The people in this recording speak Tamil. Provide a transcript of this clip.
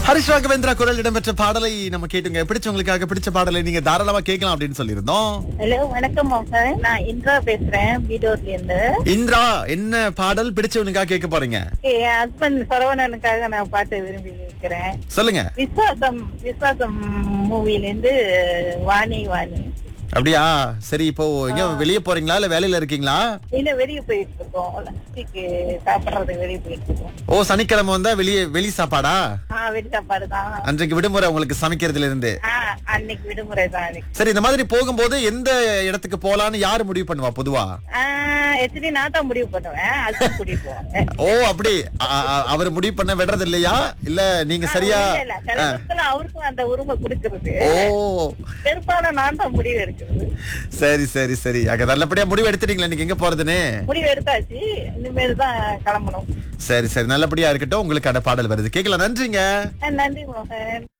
ஹரிஷ் ராகவேந்திரா குரல் இடம்பெற்ற பாடலை நம்ம கேட்டுங்க பிடிச்சவங்களுக்காக பிடிச்ச பாடலை நீங்க தாராளமா கேட்கலாம் அப்படின்னு சொல்லியிருந்தோம் ஹலோ வணக்கம் மோகன் நான் இந்திரா பேசுறேன் வீடூர்ல இருந்து இந்திரா என்ன பாடல் பிடிச்சவனுக்காக கேட்க போறீங்க என் ஹஸ்பண்ட் சரவணனுக்காக நான் பாட்டு விரும்பி இருக்கிறேன் சொல்லுங்க விஸ்வாசம் விஸ்வாசம் மூவில இருந்து வாணி வாணி அப்படியா சரி இப்போ எங்க வெளிய போறீங்களா இல்ல வேலையில இருக்கீங்களா இல்ல வெளியே போயிட்டு இருக்கோம் லஞ்சுக்கு சாப்பிடுறதுக்கு வெளியே போயிட்டு இருக்கோம் ஓ சனிக்கிழமை வந்தா வெளியே வெளி சாப்பாடா ஆஹ் வெளி சாப்பாடு தான் அன்றைக்கு விடுமுறை உங்களுக்கு சமைக்கிறதுல இருந்து ஆஹ் அன்னைக்கு விடுமுறை தான் அன்னைக்கு சரி இந்த மாதிரி போகும்போது எந்த இடத்துக்கு போலான்னு யாரு முடிவு பண்ணுவா பொதுவா ஆக்சுவலி நான் தான் முடிவு பண்ணுவேன் ஹஸ்பண்ட் கூட்டிட்டு போவாங்க ஓ அப்படி அ- அ- அவர் முடிவு பண்ண விடுறது இல்லையா இல்ல நீங்க சரியா இல்ல, இல்ல. சில நேரத்துல அவருக்கும் அந்த உரிமை கொடுக்கறது ஓ பெரும்பாலும் நான் தான் முடிவு எடுக்கிறது சரி சரி சரி அங்க நல்லபடியா முடிவு எடுத்துட்டீங்களா நீங்க எங்க போறதுன்னு முடிவு எடுத்தாச்சு இனிமேல் தான் கிளம்பணும் சரி சரி நல்லபடியா இருக்கட்டும் உங்களுக்கு அந்த பாடல் வருது கேட்கலாம் நன்றிங்க நன்றி மோகன்